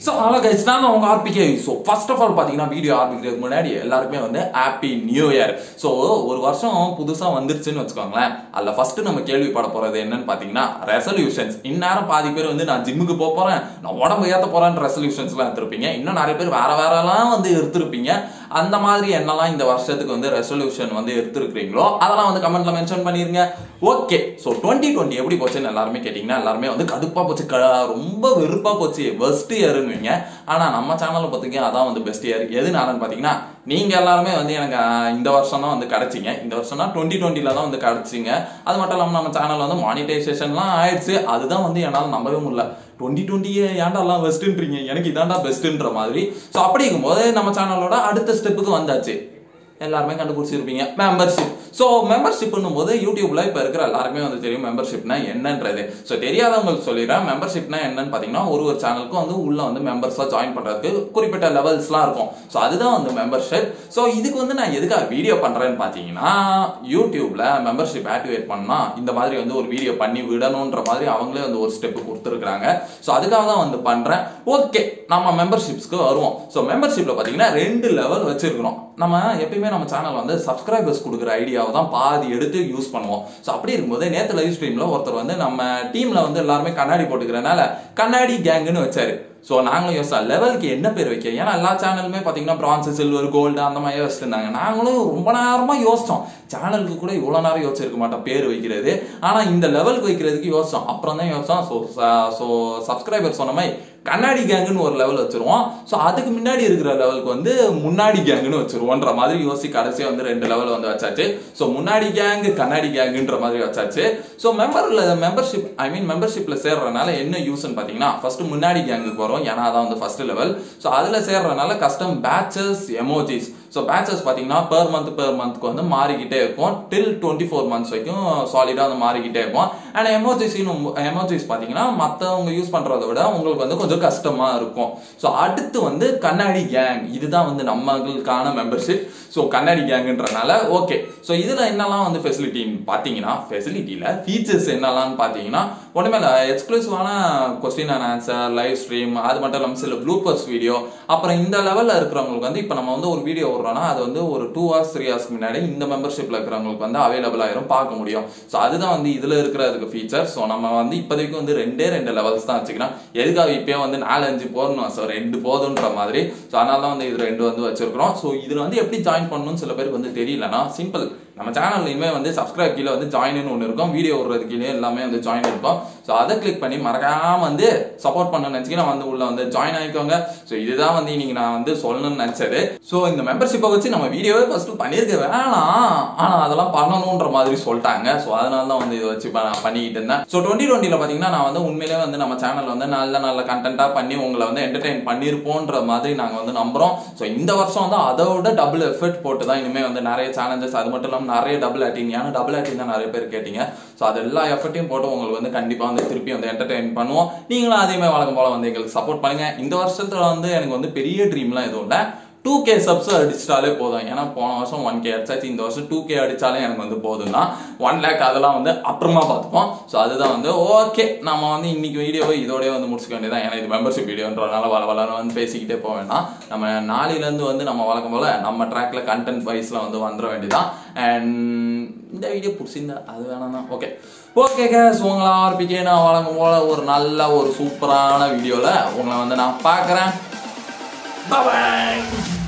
so hello guys நான் உங்க RPK so first of all பார்த்தீங்கன்னா வீடியோ ஆரம்பிக்கிறதுக்கு முன்னாடி எல்லாருக்குமே வந்து ஹாப்பி நியூ இயர் ஸோ ஒரு வருஷம் புதுசாக வந்துருச்சுன்னு வச்சுக்கோங்களேன் அதில் ஃபர்ஸ்ட் நம்ம கேள்விப்பட போறது என்னன்னு பார்த்தீங்கன்னா ரெசல்யூஷன்ஸ் இந்நேரம் பாதி பேர் வந்து நான் ஜிம்முக்கு போக போறேன் நான் உடம்பு ஏற்ற போறேன் ரெசல்யூஷன்ஸ்லாம் எடுத்திருப்பீங்க இன்னும் நிறைய பேர் வேற வேறலாம் வந்து எடுத்திருப்பீங்க அந்த மாதிரி என்னெல்லாம் இந்த வருஷத்துக்கு வந்து ரெசல்யூஷன் வந்து எடுத்திருக்கிறீங்களோ அதெல்லாம் வந்து கமெண்ட்ல மென்ஷன் பண்ணிருங்க ஓகே ஸோ டுவெண்ட்டி டுவெண்ட்டி எப்படி போச்சுன்னு எல்லாருமே கேட்டிங்கன்னா எல்லாருமே வந்து கடுப்பா போச்சு க- ரொம்ப வெறுப்பா போச்சு பெஸ்ட் இயருன்னுவீங்க ஆனா நம்ம சேனலை பார்த்திங்க அதான் வந்து பெஸ்ட் இயர் எதுனாலன்னு பார்த்தீங்கன்னா நீங்க எல்லாருமே வந்து எனக்கு ஆஹ், இந்த வருஷம் தான் வந்து கிடைச்சிங்க இந்த வருஷம் தான் டுவெண்ட்டி டுவெண்ட்டில தான் வந்து கிடைச்சிங்க அது மட்டும் இல்லாமல் நம்ம சேனல் வந்து மானிட்டைசேஷன்லாம் ஆயிடுச்சு அதுதான் வந்து என்னால் நம்பவே முடியல டுவெண்ட்டி டுவெண்ட்டியே ஏன்டா எல்லாம் பெஸ்ட்டுன்றீங்க எனக்கு இதான்டா பெஸ்ட்டுன்ற மாதிரி ஸோ அப்படி இருக்கும்போது நம்ம சேனலோட அடுத்த ஸ்டெப்புக்கு வந்தாச்சு எல்லாருமே கண்டுபிடிச்சிருப்பீங்க மெம்பர்ஷிப் ஸோ மெம்பர்ஷிப்னும் போது யூடியூப்ல இப்போ இருக்கிற எல்லாருமே வந்து தெரியும் மெம்பர்ஷிப்னா என்னன்றது ஸோ தெரியாதவங்களுக்கு சொல்லிடுறேன் மெம்பர்ஷிப்னா என்னன்னு பார்த்தீங்கன்னா ஒரு ஒரு சேனலுக்கும் வந்து உள்ள வந்து மெம்பர்ஸாக ஜாயின் பண்ணுறதுக்கு குறிப்பிட்ட லெவல்ஸ்லாம் இருக்கும் ஸோ அதுதான் வந்து மெம்பர்ஷிப் ஸோ இதுக்கு வந்து நான் எதுக்காக வீடியோ பண்ணுறேன்னு பார்த்தீங்கன்னா யூடியூப்ல மெம்பர்ஷிப் ஆக்டிவேட் பண்ணா இந்த மாதிரி வந்து ஒரு வீடியோ பண்ணி விடணுன்ற மாதிரி அவங்களே வந்து ஒரு ஸ்டெப் கொடுத்துருக்காங்க ஸோ அதுக்காக தான் வந்து பண்றேன் ஓகே நம்ம மெம்பர்ஷிப்ஸ்க்கு வருவோம் ஸோ மெம்பர்ஷிப்ல பார்த்தீங்கன்னா ரெண்டு லெவல் வச்சிருக்கிறோம் நம்ம எப்பயுமே நம்ம சேனல் வந்து சப்ஸ்கிரைபர்ஸ் கொடுக்குற ஐடியாவை தான் பாதி எடுத்து யூஸ் பண்ணுவோம் ஸோ அப்படி இருக்கும்போது நேற்று லைவ் ஸ்ட்ரீம்ல ஒருத்தர் வந்து நம்ம டீம்ல வந்து எல்லாருமே கண்ணாடி போட்டுக்கிறனால கண்ணாடி கேங்குன்னு வச்சாரு ஸோ நாங்களும் யோசிச்சோம் லெவலுக்கு என்ன பேர் வைக்க ஏன்னா எல்லா சேனலுமே பார்த்தீங்கன்னா பிரான்ஸ் சில்வர் கோல்டு அந்த மாதிரி வச்சுருந்தாங்க நாங்களும் ரொம்ப நேரமா யோசிச்சோம் சேனலுக்கு கூட இவ்வளோ நேரம் யோசிச்சிருக்க மாட்டோம் பேர் வைக்கிறது ஆனால் இந்த லெவலுக்கு வைக்கிறதுக்கு யோசிச்சோம் அப்புறம் தான் யோசிச்சோம் ஸோ ஸோ சப்ஸ்கிரைபர் சொன்ன மாதிரி கண்ணாடி கேங்குன்னு ஒரு லெவல் வச்சிருவோம் ஸோ அதுக்கு முன்னாடி இருக்கிற லெவலுக்கு வந்து முன்னாடி கேங்குன்னு வச்சிருவோன்ற மாதிரி யோசி கடைசியாக வந்து ரெண்டு லெவல் வந்து வச்சாச்சு ஸோ முன்னாடி கேங்கு கண்ணாடி கேங்குன்ற மாதிரி வச்சாச்சு ஸோ மெம்பர்ல மெம்பர்ஷிப் ஐ மீன் மெம்பர்ஷிப்ல சேர்றதுனால என்ன யூஸ்ன்னு பார்த்தீங்கன்னா ஃபர்ஸ்ட் முன்னாடி கேங்குக்கு வரும் ஏன்னா அதான் வந்து ஃபர்ஸ்ட் லெவல் ஸோ அதில் சேர்றதுனால custom badges emojis so badges பார்த்தீங்கன்னா பெர் மந்த் பெர் மந்த்க்கு வந்து மாறிக்கிட்டே இருக்கும் டில் டுவெண்ட்டி ஃபோர் மந்த்ஸ் வரைக்கும் சாலிடாக வந்து மாறிக்கிட்டே இருக்கும் அண்ட் எமோஜிஸ் எமோஜிஸ் பார்த்தீங்கன்னா மற்றவங்க யூஸ் பண்ணுறத விட உங்களுக்கு வந்து கொஞ்சம் கஷ்டமாக இருக்கும் ஸோ அடுத்து வந்து கண்ணாடி கேங் இதுதான் வந்து நம்மளுக்கான மெம்பர்ஷிப் ஸோ கண்ணாடி கேங்குன்றனால ஓகே ஸோ இதில் என்னெல்லாம் வந்து ஃபெசிலிட்டின்னு பார்த்தீங்கன்னா ஃபெசிலிட்டியில் ஃபீச்சர்ஸ் என்னெல்லாம் பார்த்தீங்கன்னா ஒன்றுமே இல்லை எக்ஸ்க்ளூசிவான question and answer live stream அது மட்டும் இல்லாமல் சில ப்ளூப்பர்ஸ் வீடியோ அப்புறம் இந்த லெவலில் இருக்கிறவங்களுக்கு வந்து இப்போ நம்ம வந்து ஒரு வீடியோ விடுறோம்னா அது வந்து ஒரு டூ ஹவர்ஸ் த்ரீ ஹவர்ஸ்க்கு முன்னாடி இந்த மெம்பர்ஷிப்பில் இருக்கிறவங்களுக்கு வந்து அவைலபிள் ஆயிரும் பார்க்க முடியும் ஸோ அதுதான் வந்து இதில் இருக்கிறதுக்கு ஃபீச்சர் ஸோ நம்ம வந்து இப்போதைக்கு வந்து ரெண்டே ரெண்டு லெவல்ஸ் தான் வச்சுக்கிறோம் எதுக்காக இப்போயே வந்து நாலு அஞ்சு போடணும் ஸோ ரெண்டு போதுன்ற மாதிரி ஸோ அதனால தான் வந்து இது ரெண்டு வந்து வச்சிருக்கிறோம் ஸோ இதில் வந்து எப்படி ஜாயின் பண்ணணும்னு சில பேருக்கு வந்து தெரியலனா சிம்பிள் நம்ம சேனல்லையுமே வந்து சப்ஸ்கிரைப் கீழே வந்து ஜாயின்னு ஒன்று இருக்கும் வீடியோ விடுறது கீழே எல்லாமே வந்து ஜாயின் இருக்கும் ஸோ அதை கிளிக் பண்ணி மறக்காம வந்து சப்போர்ட் பண்ண நினச்சிங்கன்னா வந்து உள்ள வந்து ஜாயின் ஆகிக்கோங்க ஸோ இதுதான் வந்து இன்னைக்கு நான் வந்து சொல்லணும்னு நினச்சது ஸோ இந்த மெம்பர்ஷிப்பை வச்சு நம்ம வீடியோவே ஃபர்ஸ்ட் பண்ணியிருக்க வேணாம் ஆனால் அதெல்லாம் பண்ணணுன்ற மாதிரி சொல்லிட்டாங்க ஸோ அதனால தான் வந்து இதை வச்சு ப- பண்ணிக்கிட்டு இருந்தேன் ஸோ டுவெண்ட்டி டுவெண்ட்டியில் பார்த்தீங்கன்னா நான் வந்து உண்மையிலே வந்து நம்ம சேனல் வந்து நல்ல நல்ல கண்டென்ட்டாக பண்ணி உங்களை வந்து என்டர்டெயின் பண்ணியிருப்போன்ற மாதிரி நாங்கள் வந்து நம்புகிறோம் ஸோ இந்த வருஷம் வந்து அதை விட டபுள் எஃபர்ட் போட்டு தான் இனிமேல் வந்து நிறைய சேலஞ்சஸ் அது மட்டும் இல்லாமல் நிறைய டபுள் ஆக்டிங் ஏன்னா டபுள் ஆக்டிங் தான் நிறைய பேர் கேட்டீங்க ஸோ அது எல்லா எஃபர்ட்டையும் போட்டு உங்களுக்கு வந்து கண்டிப்பாக வந்து திருப்பி வந்து என்டர்டெயின் பண்ணுவோம் நீங்களும் அதே மாதிரி வழக்கம் போல வந்து எங்களுக்கு சப்போர்ட் பண்ணுங்க இந்த வருஷத்துல வந்து எனக்கு வந்து பெரிய ட்ரீம்லாம் எதுவும் இல்லை டூ கே சப்ஸ் அடிச்சிட்டாலே போதும் ஏன்னா போன வருஷம் ஒன் கே அடிச்சாச்சு இந்த வருஷம் டூ கே அடிச்சாலே எனக்கு வந்து போதும் தான் ஒன் லேக் அதெல்லாம் வந்து அப்புறமா பார்த்துப்போம் ஸோ அதுதான் வந்து ஓகே நம்ம வந்து இன்னைக்கு வீடியோவை இதோடய வந்து முடிச்சுக்க வேண்டியதான் ஏன்னா இது மெம்பர்ஷிப் வீடியோன்றனால வள வளர வந்து பேசிக்கிட்டே போக வேண்டாம் நம்ம நாளையிலேருந்து வந்து நம்ம வழக்கம் போல நம்ம ட்ராக்ல கண்டென்ட் வைஸ்ல வந்து வந்துட வேண்டியதான் அண்ட் இந்த வீடியோ பிடிச்சிருந்தா அது வேணாம் தான் ஓகே ஓகே கேஸ் உங்களை ஆர்பிக்கே நான் வழங்கும் போல ஒரு நல்ல ஒரு சூப்பரான வீடியோவில் உங்களை வந்து நான் பார்க்குறேன் பாய்